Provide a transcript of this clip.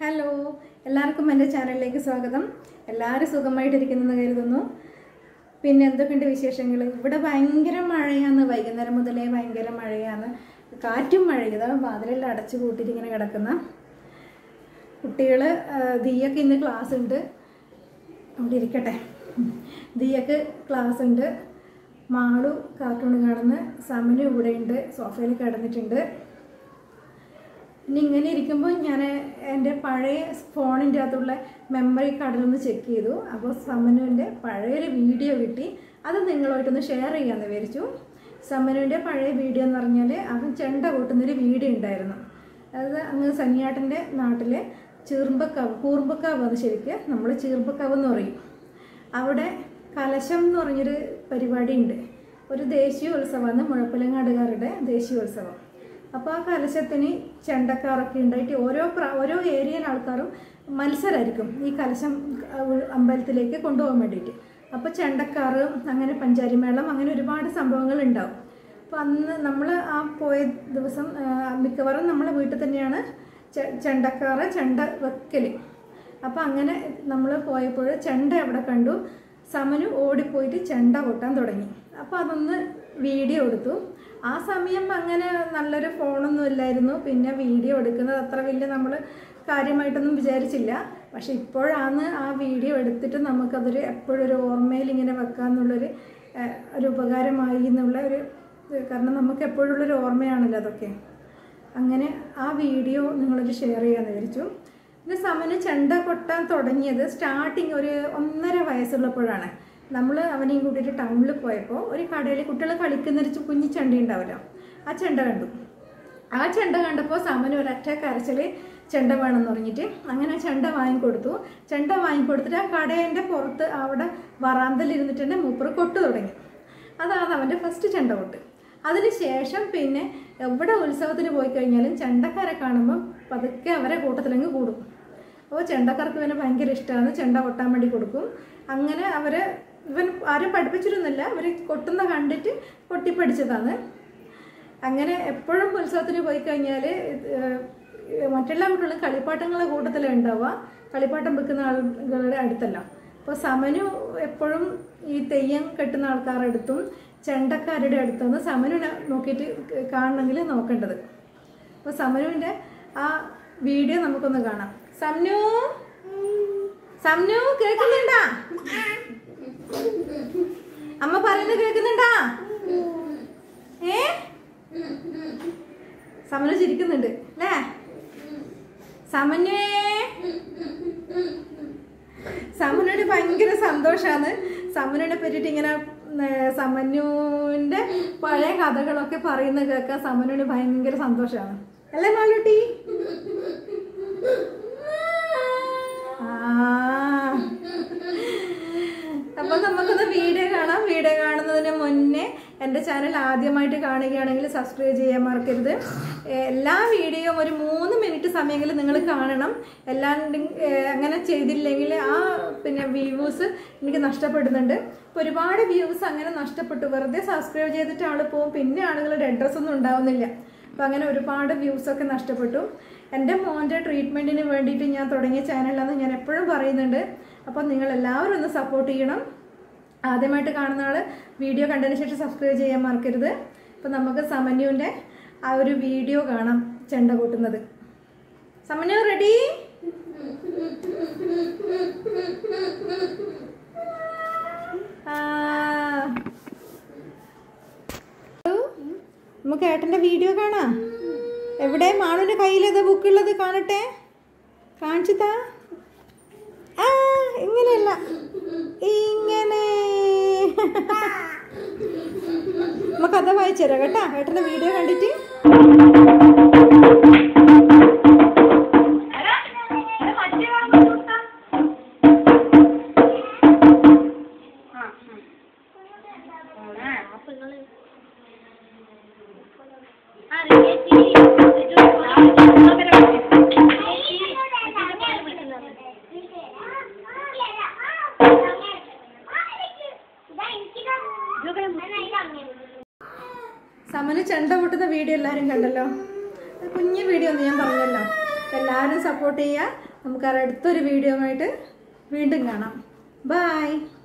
hello എല്ലാവർക്കും എൻ്റെ ചാനലിലേക്ക് സ്വാഗതം എല്ലാവരും സുഖമായിട്ടിരിക്കുന്നെന്ന് കരുതുന്നു പിന്നെ എന്തൊക്കെയുണ്ട് വിശേഷങ്ങൾ ഇവിടെ ഭയങ്കര മഴയാണ് വൈകുന്നേരം മുതലേ ഭയങ്കര മഴയാണ് കാറ്റും മഴയും ഇതാ വാതിലെല്ലാം അടച്ചു കൂട്ടിയിട്ട് ഇങ്ങനെ കിടക്കുന്ന കുട്ടികൾ ദിയൊക്കെ ഇന്ന് ക്ലാസ് ഉണ്ട് അവിടെ ഇരിക്കട്ടെ ദിയക്ക് ക്ലാസ് ഉണ്ട് മാളു കാർട്ടൂൺ കാണുന്ന സമനു ഇവിടെ ഉണ്ട് സോഫയിൽ കിടന്നിട്ടുണ്ട് ഇനി ഇങ്ങനെ ഇരിക്കുമ്പോൾ ഞാൻ എൻ്റെ പഴയ ഫോണിൻ്റെ അകത്തുള്ള മെമ്മറി കാർഡിലൊന്ന് ചെക്ക് ചെയ്തു അപ്പോൾ സമനുവിൻ്റെ പഴയൊരു വീഡിയോ കിട്ടി അത് നിങ്ങളുമായിട്ടൊന്ന് ഷെയർ ചെയ്യാമെന്ന് വിചാരിച്ചു സമനുവിൻ്റെ പഴയ വീഡിയോ എന്ന് പറഞ്ഞാൽ അവൻ ചെണ്ട കൂട്ടുന്നൊരു വീഡിയോ ഉണ്ടായിരുന്നു അത് അങ്ങ് സന്നിയാട്ടൻ്റെ നാട്ടിലെ ചീർമ്പക്കാവ് കൂർമ്പക്കാവ് അത് ശരിക്ക് നമ്മൾ ചീർമ്പക്കാവ് എന്ന് പറയും അവിടെ കലശം എന്ന് പറഞ്ഞൊരു പരിപാടി ഉണ്ട് ഒരു ദേശീയോത്സവമാണ് മുഴപ്പിലങ്ങാടുകാരുടെ ദേശീയോത്സവം അപ്പോൾ ആ കലശത്തിന് ചെണ്ടക്കാരൊക്കെ ഉണ്ടായിട്ട് ഓരോ പ്ര- ഓരോ ഏരിയയിലെ ആൾക്കാരും മത്സരമായിരിക്കും ഈ കലശം അഹ് അമ്പലത്തിലേക്ക് കൊണ്ടുപോകാൻ വേണ്ടിയിട്ട് അപ്പോൾ ചെണ്ടക്കാർ അങ്ങനെ പഞ്ചാരിമേളം അങ്ങനെ ഒരുപാട് സംഭവങ്ങൾ ഉണ്ടാവും അപ്പോൾ അന്ന് നമ്മൾ ആ പോയ ദിവസം ആ, മിക്കവാറും നമ്മളെ വീട്ടിൽ തന്നെയാണ് ചെ- ചെണ്ടക്കാറ് ചെണ്ട വെക്കൽ അപ്പോൾ അങ്ങനെ നമ്മൾ പോയപ്പോൾ ചെണ്ട അവിടെ കണ്ടു സമനു ഓടിപ്പോയിട്ട് ചെണ്ട കൊട്ടാൻ തുടങ്ങി അപ്പോൾ അതൊന്ന് വീഡിയോ എടുത്തു ആ സമയം അങ്ങനെ നല്ലൊരു ഫോണൊന്നും ഇല്ലായിരുന്നു പിന്നെ വീഡിയോ എടുക്കുന്നത് അത്ര വലിയ നമ്മൾ കാര്യമായിട്ടൊന്നും വിചാരിച്ചില്ല പക്ഷെ ഇപ്പോഴാണ് ആ വീഡിയോ എടുത്തിട്ട് നമുക്കതൊരു എപ്പോഴും ഒരു ഓർമ്മയിൽ ഇങ്ങനെ വെക്കാമെന്നുള്ളൊരു ഏഹ്, ഒരു ഉപകാരമായി എന്നുള്ള ഒരു ഇത് കാരണം നമുക്ക് എപ്പോഴുള്ളൊരു ഓർമ്മയാണല്ലോ അതൊക്കെ അങ്ങനെ ആ വീഡിയോ നിങ്ങളൊരു ഷെയർ ചെയ്യാമെന്ന് വിചാരിച്ചു ഇത് സമന് ചെണ്ട കൊട്ടാൻ തുടങ്ങിയത് സ്റ്റാർട്ടിങ് ഒരു ഒന്നര വയസ്സുള്ളപ്പോഴാണ് നമ്മൾ അവനെയും കൂട്ടിയിട്ട് ടൗണിൽ പോയപ്പോൾ ഒരു കടയിൽ കുട്ടികൾ കളിക്കുന്നൊരു ചു- കുഞ്ഞി ചെണ്ട ഉണ്ടാവുമല്ലോ ആ ചെണ്ട കണ്ടു ആ ചെണ്ട കണ്ടപ്പോൾ സമന് ഒരൊറ്റ കരച്ചിൽ ചെണ്ട വേണമെന്ന് പറഞ്ഞിട്ട് അങ്ങനെ ചെണ്ട വാങ്ങിക്കൊടുത്തു ചെണ്ട വാങ്ങിക്കൊടുത്തിട്ട് ആ കടേൻ്റെ പുറത്ത് അവിടെ വറാന്തലിരുന്നിട്ട് തന്നെ മൂപ്പർ കൊട്ടു തുടങ്ങി അതാണ് അവൻ്റെ ഫസ്റ്റ് ചെണ്ട കൊട്ട് അതിന് ശേഷം പിന്നെ എവിടെ ഉത്സവത്തിന് പോയി കഴിഞ്ഞാലും ചെണ്ടക്കാരെ കാണുമ്പോൾ പതുക്കെ അവരെ കൂട്ടത്തിലങ്ങ് കൂടും അപ്പോൾ ചെണ്ടക്കാർക്ക് ഇവനെ ഭയങ്കര ഇഷ്ടമാണ് ചെണ്ട കൊട്ടാൻ വേണ്ടി കൊടുക്കും അങ്ങനെ അവർ ഇവൻ ആരും പഠിപ്പിച്ചിരുന്നില്ല അവർ കൊട്ടുന്ന കണ്ടിട്ട് കൊട്ടിപ്പടിച്ചതാണ് അങ്ങനെ എപ്പോഴും ഉത്സവത്തിന് പോയി കഴിഞ്ഞാൽ മറ്റുള്ള കുട്ടികളും കളിപ്പാട്ടങ്ങളെ കൂട്ടത്തിലാണ് ഉണ്ടാവുക കളിപ്പാട്ടം വെക്കുന്ന ആളുകളുടെ അടുത്തല്ല അപ്പോൾ സമനു എപ്പോഴും ഈ തെയ്യം കെട്ടുന്ന ആൾക്കാരുടെ അടുത്തും ചെണ്ടക്കാരുടെ അടുത്താണ് സമനുവിനെ നോക്കിയിട്ട് കാണണമെങ്കിൽ നോക്കേണ്ടത് അപ്പോൾ സമനുവിൻ്റെ ആ വീഡിയോ നമുക്കൊന്ന് കാണാം സംനു സംനു കേൾക്കുന്നുണ്ടാ അമ്മ പറയുന്നത് കേൾക്കുന്നുണ്ടാ ഏ സമന ചിരിക്കുന്നുണ്ട് അല്ലേ സമന്വേ സമനോട് ഭയങ്കര സന്തോഷാണ് സമനോടെ പറ്റിയിട്ട് ഇങ്ങനെ ഏ, സമനുവിന്റെ പഴയ കഥകളൊക്കെ പറയുന്ന കേൾക്കാൻ സമനുവിന് ഭയങ്കര സന്തോഷാണ് അല്ലേ മാളുട്ടി ആ അപ്പോൾ നമുക്കൊന്ന് വീഡിയോ കാണാം വീഡിയോ കാണുന്നതിന് മുന്നേ എൻ്റെ ചാനൽ ആദ്യമായിട്ട് കാണുകയാണെങ്കിൽ സബ്സ്ക്രൈബ് ചെയ്യാൻ മറക്കരുത് ഏഹ് എല്ലാ വീഡിയോയും ഒരു മൂന്ന് മിനിറ്റ് സമയമെങ്കിലും നിങ്ങൾ കാണണം അല്ലാണ്ട് ഏഹ് അങ്ങനെ ചെയ്തില്ലെങ്കിൽ ആ പിന്നെ വ്യൂസ് എനിക്ക് നഷ്ടപ്പെടുന്നുണ്ട് ഇപ്പോൾ ഒരുപാട് വ്യൂസ് അങ്ങനെ നഷ്ടപ്പെട്ടു വെറുതെ സബ്സ്ക്രൈബ് ചെയ്തിട്ട് ആൾ പോകും പിന്നെ ആളുകളുടെ അഡ്രസ്സ് ഒന്നും ഉണ്ടാവുന്നില്ല അപ്പോൾ അങ്ങനെ ഒരുപാട് വ്യൂസൊക്കെ നഷ്ടപ്പെട്ടു എൻ്റെ മോൻ്റെ ട്രീറ്റ്മെൻറ്റിന് വേണ്ടിയിട്ട് ഞാൻ തുടങ്ങിയ ചാനലാണെന്ന് ഞാൻ എപ്പോഴും പറയുന്നുണ്ട് അപ്പോൾ നിങ്ങൾ എല്ലാവരും ഒന്ന് സപ്പോർട്ട് ചെയ്യണം ആദ്യമായിട്ട് കാണുന്ന ആൾ വീഡിയോ കണ്ടതിന് ശേഷം സബ്സ്ക്രൈബ് ചെയ്യാൻ മറക്കരുത് അപ്പോൾ നമുക്ക് സമന്യുവിൻ്റെ ആ ഒരു വീഡിയോ കാണാം ചെണ്ട കൂട്ടുന്നത് സമന്യു റെഡി നമുക്ക് ഏട്ടൻ്റെ വീഡിയോ കാണാം എവിടെ മാളുവിൻ്റെ കയ്യിലേത് ബുക്കുള്ളത് കാണട്ടെ കാണിച്ചു താ ആ ഇങ്ങനെയല്ല ഇങ്ങനെ നമുക്ക് കഥ വായിച്ചു തരാം കേട്ടാ ഏട്ടൻ്റെ വീഡിയോ കണ്ടിട്ട് സമന് ചെണ്ട പൊട്ടുന്ന വീഡിയോ എല്ലാവരും കണ്ടല്ലോ ഒരു കുഞ്ഞു വീഡിയോ ഒന്ന് ഞാൻ പറഞ്ഞല്ലോ എല്ലാവരും സപ്പോർട്ട് ചെയ്യുക നമുക്ക് അടുത്തൊരു വീഡിയോ ആയിട്ട് വീണ്ടും കാണാം ബായ്